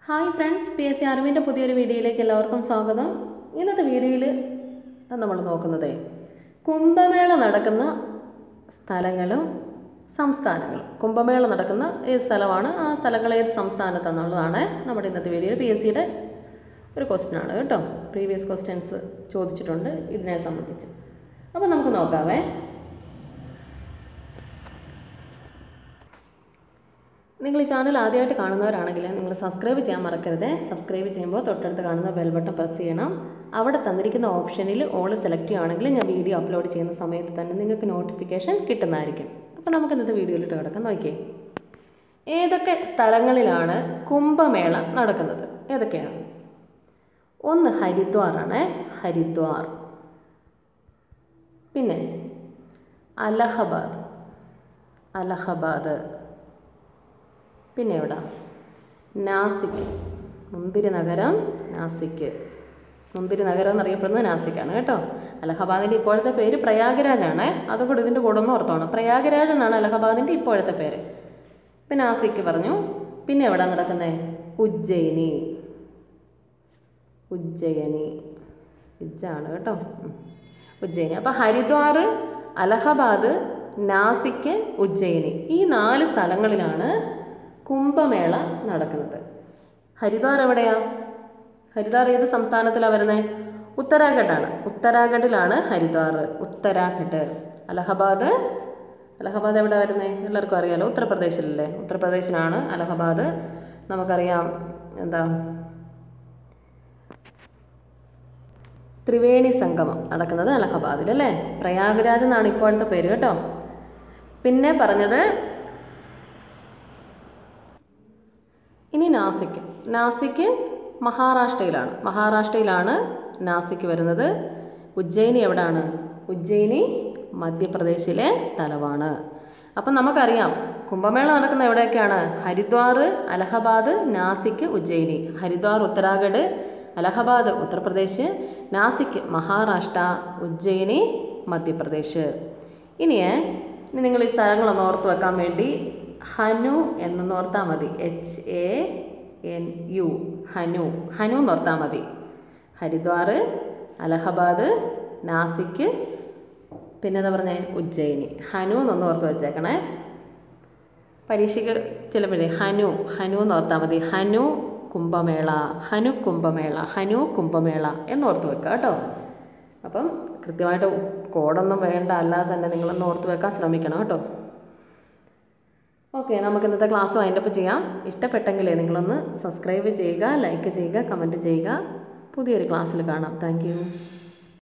Hi friends P S C അറിവിൻ്റെ പുതിയൊരു വീഡിയോയിലേക്ക് എല്ലാവർക്കും സ്വാഗതം ഇന്നത്തെ വീഡിയോയിൽ നമ്മൾ നോക്കുന്നത് കുംഭമേള നടക്കുന്ന സ്ഥലങ്ങളും സംസ്ഥാനങ്ങളും കുംഭമേള നടക്കുന്ന ഏത് സ്ഥലമാണ് ആ സ്ഥലങ്ങൾ ഏത് സംസ്ഥാനത്തെന്നുള്ളതാണ് നമ്മുടെ ഇന്നത്തെ വീഡിയോയിൽ പി എസ് സിയുടെ ഒരു ക്വസ്റ്റ്യൻ ആണ് കേട്ടോ പ്രീവിയസ് ക്വസ്റ്റ്യൻസ് ചോദിച്ചിട്ടുണ്ട് ഇതിനെ സംബന്ധിച്ച് അപ്പോൾ നമുക്ക് നോക്കാവേ നിങ്ങൾ ഈ ചാനൽ ആദ്യമായിട്ട് കാണുന്നവരാണെങ്കിൽ നിങ്ങൾ സബ്സ്ക്രൈബ് ചെയ്യാൻ മറക്കരുത് സബ്സ്ക്രൈബ് ചെയ്യുമ്പോൾ തൊട്ടടുത്ത് കാണുന്ന ബെൽ ബട്ടൺ പ്രസ് ചെയ്യണം അവിടെ തന്നിരിക്കുന്ന ഓപ്ഷനിൽ ഓൾ സെലക്ട് ചെയ്യുകയാണെങ്കിൽ ഞാൻ വീഡിയോ അപ്ലോഡ് ചെയ്യുന്ന സമയത്ത് തന്നെ നിങ്ങൾക്ക് നോട്ടിഫിക്കേഷൻ കിട്ടുന്നതായിരിക്കും അപ്പോൾ നമുക്ക് ഇന്നത്തെ വീഡിയോയിലിട്ട് കിടക്കാം നോക്കിയേ ഏതൊക്കെ സ്ഥലങ്ങളിലാണ് കുംഭമേള നടക്കുന്നത് ഏതൊക്കെയാണ് ഒന്ന് ഹരിദ്വാറാണ് ഹരിദ്വാർ പിന്നെ അലഹബാദ് അലഹബാദ് പിന്നെ എവിടെ നാസിക്ക് മുന്തിരി നഗരം നാസിക്ക് മുന്തിരി നഗരം എന്നറിയപ്പെടുന്നത് നാസിക്കാണ് കേട്ടോ അലഹബാദിൻ്റെ ഇപ്പോഴത്തെ പേര് പ്രയാഗരാജാണ് അതും കൂടി ഇതിൻ്റെ കൂടെ ഒന്ന് ഓർത്തോണം പ്രയാഗരാജ് എന്നാണ് അലഹബാദിൻ്റെ ഇപ്പോഴത്തെ പേര് ഇപ്പം നാസിക്ക് പറഞ്ഞു പിന്നെ എവിടെ നടക്കുന്നത് ഉജ്ജയിനി ഉജ്ജയിനി ഇജ്ജാണ് കേട്ടോ ഉം. ഉജ്ജയിനി അപ്പോൾ ഹരിദ്വാർ അലഹബാദ് നാസിക്ക് ഉജ്ജയിനി ഈ നാല് സ്ഥലങ്ങളിലാണ് കുംഭമേള നടക്കുന്നത് ഹരിദ്വാർ എവിടെയാ ഹരിദ്വാർ ഏത് സംസ്ഥാനത്തിലാണ് വരുന്നത് ഉത്തരാഖണ്ഡാണ് ഉത്തരാഖണ്ഡിലാണ് ഹരിദ്വാർ ഉത്തരാഖണ്ഡ് അലഹബാദ് അലഹബാദ് എവിടെ വരുന്നത് എല്ലാവർക്കും അറിയാലോ ഉത്തർപ്രദേശിലല്ലേ ഉത്തർപ്രദേശിലാണ് അലഹബാദ് നമുക്കറിയാം എന്താ ത്രിവേണി സംഗമം നടക്കുന്നത് അലഹബാദിൽ അല്ലേ പ്രയാഗരാജ് എന്നാണ് ഇപ്പോഴത്തെ പേര് കേട്ടോ പിന്നെ പറഞ്ഞത് ഇനി നാസിക്ക് നാസിക്ക് മഹാരാഷ്ട്രയിലാണ് മഹാരാഷ്ട്രയിലാണ് നാസിക്ക് വരുന്നത് ഉജ്ജയിനി എവിടാണ് ഉജ്ജയിനി മധ്യപ്രദേശിലെ സ്ഥലമാണ് അപ്പം നമുക്കറിയാം കുംഭമേള നടക്കുന്ന എവിടെയൊക്കെയാണ് ഹരിദ്വാർ അലഹബാദ് നാസിക്ക് ഉജ്ജയിനി ഹരിദ്വാർ ഉത്തരാഖണ്ഡ് അലഹബാദ് ഉത്തർപ്രദേശ് നാസിക്ക് മഹാരാഷ്ട്ര ഉജ്ജയിനി മധ്യപ്രദേശ് ഇനിയേ ഇനി നിങ്ങൾ ഈ സ്ഥലങ്ങളൊന്ന് ഓർത്ത് വെക്കാൻ വേണ്ടി ഹനു എന്നൊന്ന് ഓർത്താൽ മതി എച്ച് എ എൻ യു ഹനു ഹനു എന്ന് ഓർത്താൽ മതി ഹരിദ്വാർ അലഹബാദ് നാസിക്ക് പിന്നെ എന്താ പറഞ്ഞേ ഉജ്ജയിനി ഹനു എന്നൊന്ന് ഓർത്ത് വെച്ചേക്കണേ പരീക്ഷയ്ക്ക് ചിലപ്പോഴേ ഹനു ഹനു എന്ന് ഓർത്താൽ മതി ഹനു കുംഭമേള ഹനു കുംഭമേള ഹനു കുംഭമേള എന്ന് ഓർത്ത് വെക്കുക കേട്ടോ അപ്പം കൃത്യമായിട്ട് കോഡൊന്നും വേണ്ട അല്ലാതെ തന്നെ നിങ്ങളൊന്ന് ഓർത്ത് വെക്കാൻ ശ്രമിക്കണം കേട്ടോ ഓക്കെ നമുക്ക് ഇന്നത്തെ ക്ലാസ് വൈൻഡപ്പ് ചെയ്യാം ഇഷ്ടപ്പെട്ടെങ്കിൽ നിങ്ങളൊന്ന് സബ്സ്ക്രൈബ് ചെയ്യുക ലൈക്ക് ചെയ്യുക കമൻറ്റ് ചെയ്യുക പുതിയൊരു ക്ലാസ്സിൽ കാണാം താങ്ക്